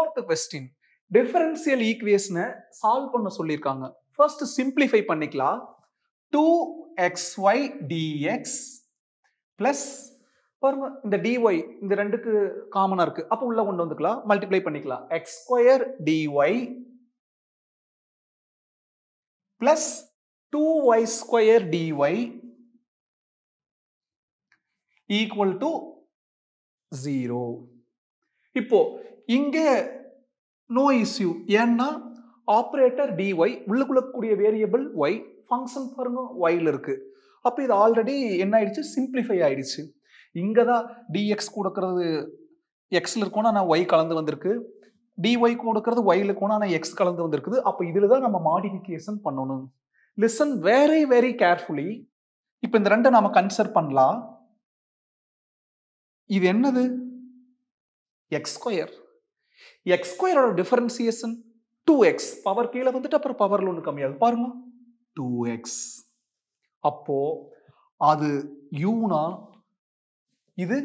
fourth question differential ஈக்குவேஷனை solve பண்ண சொல்லியிருக்காங்க ஃபர்ஸ்ட் சிம்பிளிஃபை பண்ணிக்கலாம் two x y dx plus பாருங்க இந்த டிஒய் இந்த ரெண்டுக்கு காமனா இருக்கு அப்போ உள்ள கொண்டு வந்துக்கலாம் மல்டிப்ளை பண்ணிக்கலாம் x square dy plus two y square dy equal to zero இப்போ இங்க நோ இஸ்யூ ஏன்னா ஆப்ரேட்டர் டிஒய் உள்ளுக்குள்ள கூடிய வேரியபிள் ஒய் ஃபங்க்ஷன் பாருங்க ஒய்ல இருக்கு அப்போ இது ஆல்ரெடி என்ன ஆயிடுச்சு சிம்பிளிஃபை ஆயிடுச்சு இங்கே தான் டிஎக்ஸ் கொடுக்கறது எக்ஸில் இருக்கணும் ஆனால் ஒய் கலந்து வந்திருக்கு டிஒய் கொடுக்கறது ஒயில் இருக்கணும் ஆனால் எக்ஸ் கலந்து வந்திருக்குது அப்போ இதில் தான் நம்ம மாடிஃபிகேஷன் பண்ணணும் லிசன் வெரி வெரி கேர்ஃபுல்லி இப்போ இந்த ரெண்டை நாம கன்சிடர் பண்ணலாம் இது என்னது எக்ஸ் ஸ்கொயர் எக்ஸ் ஸ்கொயரோட டிஃபரன்சியேஷன் டூ எக்ஸ் பவர் கீழே வந்துட்டு அப்புறம் பவர்ல ஒன்று கம்மியாகுது பாருங்க டூ எக்ஸ் அப்போ அது யூனா இது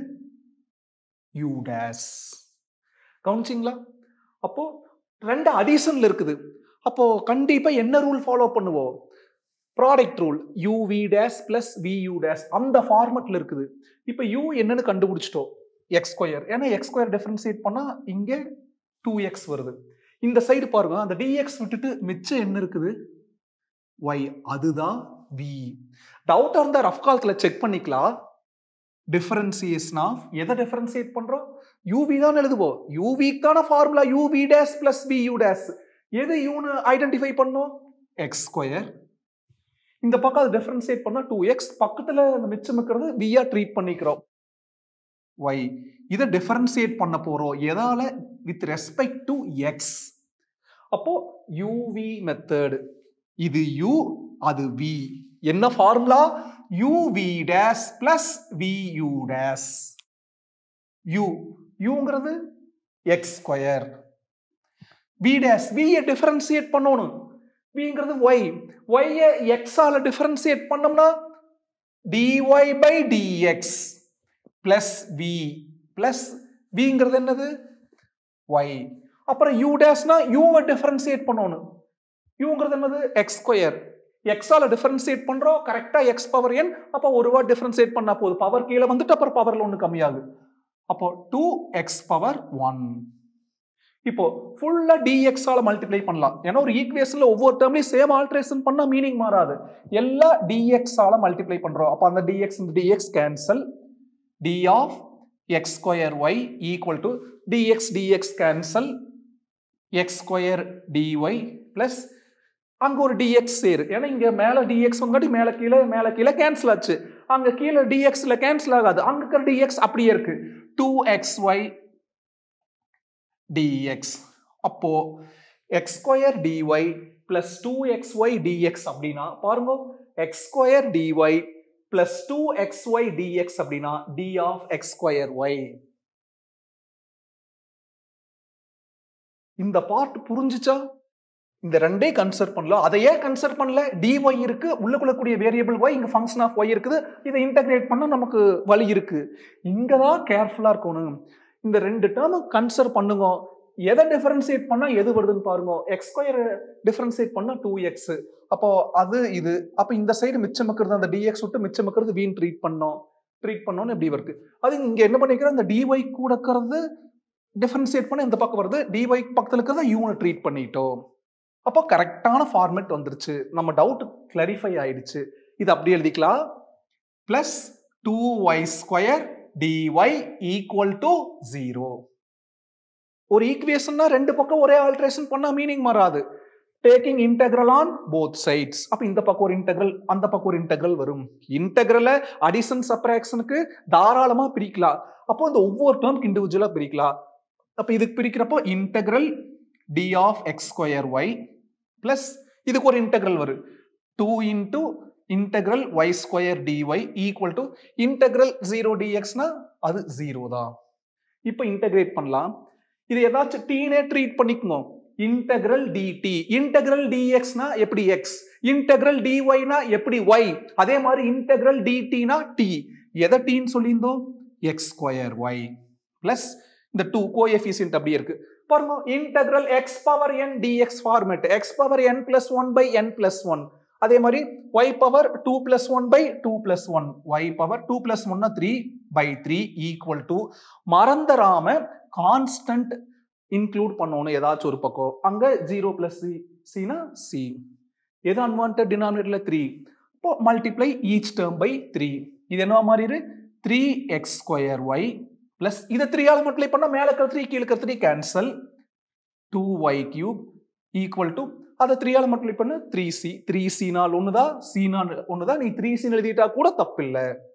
யூ டேஸ் கவனிச்சிங்களா அப்போ ரெண்டு அடிஷன்ல இருக்குது அப்போ கண்டிப்பா என்ன ரூல் ஃபாலோ பண்ணுவோம் product rule u v dash plus v u dash அந்த ஃபார்மெட்ல இருக்குது இப்போ யூ என்னன்னு கண்டுபிடிச்சிட்டோம் எக்ஸ் ஸ்கொயர் ஏன்னா எக்ஸ் ஸ்கொயர் டிஃபரன்சியேட் பண்ணா இங்கே டூ எக்ஸ் வருது இந்த சைடு பாருங்க அந்த டிஎக்ஸ் விட்டுட்டு மிச்சம் என்ன இருக்குது ஒய் அதுதான் வி டவுட்டாக இருந்தால் ரஃப் காலத்தில் செக் பண்ணிக்கலாம் டிஃபரன்சியேஷன் ஆஃப் எதை டிஃபரன்சியேட் பண்றோம் யூவி தான் எழுதுவோம் யூவிக்கு தான formula u v dash plus v u dash எது யூன்னு ஐடென்டிஃபை பண்ணோம் எக்ஸ் ஸ்கொயர் இந்த பக்கம் அது டிஃபரன்சியேட் பண்ணா டூ எக்ஸ் பக்கத்துல அந்த மிச்சம் இருக்கிறது வியா ட்ரீட் பண்ணிக்கிறோம் ஒய் இதை டிஃபரன்சியேட் பண்ண போறோம் எதால வித் ரெஸ்பெக்ட் டு எக்ஸ் அப்போ யூவி மெத்தட் இது யூ அது வி என்ன formula u v dash plus v u dash u யூங்கிறது எக்ஸ் ஸ்கொயர் வி டேஸ் வியை டிஃபரன்சியேட் பண்ணணும் விங்கிறது ஒய் ஒய்யை எக்ஸால டிஃபரன்சியேட் பண்ணோம்னா d y by d x plus v plus விங்கிறது என்னது ஒய் அப்புறம் யூ டேஸ்னா யூவை டிஃபரன்சியேட் பண்ணணும் யூங்கிறது என்னது எக்ஸ் ஸ்கொயர் எக்ஸால டிஃபரன்சியேட் பண்றோம் கரெக்டா எக்ஸ் பவர் என் அப்போ ஒரு வாட் டிஃபரன்சியேட் பண்ணா போதும் பவர் கீழே வந்துட்டு அப்புறம் பவர்ல ஒன்று கம்மியாகுது அப்போ டூ எக்ஸ் பவர் ஒன் இப்போ ஃபுல்லா டிஎக்ஸால மல்டிப்ளை பண்ணலாம் ஏன்னா ஒரு ஈக்குவேஷன்ல ஒவ்வொரு டேர்ம்லையும் சேம் ஆல்ட்ரேஷன் பண்ணா மீனிங் மாறாது எல்லா டிஎக்ஸால மல்டிப்ளை பண்றோம் அப்போ அந்த டிஎக்ஸ் இந்த d x cancel d of x square y equal to d x d x cancel x square dy plus அங்க ஒரு டிஎக்ஸ் சேரு ஏன்னா இங்க மேல டிஎக்ஸ் வந்தாட்டி மேல கீழே மேல கீழே கேன்சல் ஆச்சு அங்க கீழே டிஎக்ஸ்ல கேன்சல் ஆகாது அங்க இருக்கிற டிஎக்ஸ் அப்படியே இருக்கு டூ எக்ஸ் ஒய் டிஎக்ஸ் அப்போ x square dy plus two x y d x அப்படின்னா பாருங்க x square dy plus two x y d x அப்படின்னா d of x square y இந்த பார்ட் புரிஞ்சுச்சா இந்த ரெண்டே கன்சிடர் பண்ணலாம் அதை ஏன் கன்சிடர் பண்ணல டிஒய் இருக்கு உள்ளுக்குள்ள கூடிய வேரியபிள் ஒய் இங்க ஃபங்க்ஷன் ஆஃப் ஒய் இருக்குது இதை இன்டகிரேட் பண்ண நமக்கு வழி இருக்கு இங்க தான் கேர்ஃபுல்லா இருக்கணும் இந்த ரெண்டு டேர்ம் கன்சிடர் பண்ணுங்க எதை டிஃபரன்சியேட் பண்ணா எது வருதுன்னு பாருங்க எக்ஸ் ஸ்கொயர் டிஃபரன்சியேட் பண்ணா டூ எக்ஸ் அப்போ அது இது அப்போ இந்த சைடு மிச்சம் இருக்கிறது அந்த டிஎக்ஸ் விட்டு மிச்சம் இருக்கிறது வீண் ட்ரீட் பண்ணோம் ட்ரீட் பண்ணோன்னு எப்படி வருது அது இங்க என்ன பண்ணிக்கிறோம் இந்த டிஒய் கூட இருக்கிறது டிஃபரன்சியேட் பண்ண இந்த பக்கம் வருது டிஒய் பக்கத்தில் இருக்கிறத யூனை ட்ரீட் பண்ணிட்டோம் அப்போ கரெக்டான ஃபார்மேட் வந்துருச்சு நம்ம டவுட் கிளாரிஃபை ஆயிடுச்சு இது அப்படி எழுதிக்கலாம் plus two y square dy equal to zero ஒரு ஈக்குவேஷன்னா ரெண்டு பக்கம் ஒரே ஆல்ட்ரேஷன் பண்ணா மீனிங் மாறாது taking integral on both sides அப்ப இந்த பக்கம் ஒரு இன்டெக்ரல் அந்த பக்கம் ஒரு இன்டெக்ரல் வரும் இன்டெக்ரலை அடிஷன் சப்ராக்ஷனுக்கு தாராளமா பிரிக்கலாம் அப்போ இந்த ஒவ்வொரு டேர்ம்க்கு இண்டிவிஜுவலா பிரிக்கலாம் அப்ப இதுக்கு பிரிக்கிறப்போ integral d of x square y plus இதுக்கு ஒரு இன்டெக்ரல் வரும் two into integral y square dy equal to integral zero டிஎக்ஸ்னா அது ஜீரோ தான் இப்போ இன்டெகிரேட் பண்ணலாம் இது ஏதாச்சும் டீனே ட்ரீட் பண்ணிக்கணும் இன்டெக்ரல் டிடி இன்டெக்ரல் டிஎக்ஸ்னா எப்படி எக்ஸ் இன்டெக்ரல் டிஒய்னா எப்படி ஒய் அதே மாதிரி இன்டெக்ரல் டிடினா டி எதை டீன்னு சொல்லியிருந்தோம் எக்ஸ் ஸ்கொயர் ஒய் பிளஸ் இந்த டூ கோஎஃபிசியன்ட் அப்படியே இருக்கு பாருங்க integral x power n d x format x power n plus one by n plus one அதே மாதிரி y power two plus one by two plus one y power two plus ஒன்னா three by three equal to மறந்துடாம constant include பண்ணணும் ஏதாச்சும் ஒரு பக்கம் அங்க zero plus c சினா சி எது அன்வான்ட் டினாமினேட்டர்ல த்ரீ இப்போ multiply each term by three இது என்ன மாதிரி three x square y plus இதை த்ரீயால் மல்டிப்ளை பண்ணால் மேலே இருக்கிற த்ரீ கீழே இருக்கிற three cancel two y cube equal to அதை த்ரீயால் மல்டிப்ளை பண்ண த்ரீ சி த்ரீ சினால் ஒன்று தான் சினால் ஒன்று தான் நீ த்ரீ சின்னு எழுதிட்டா கூட தப்பில்லை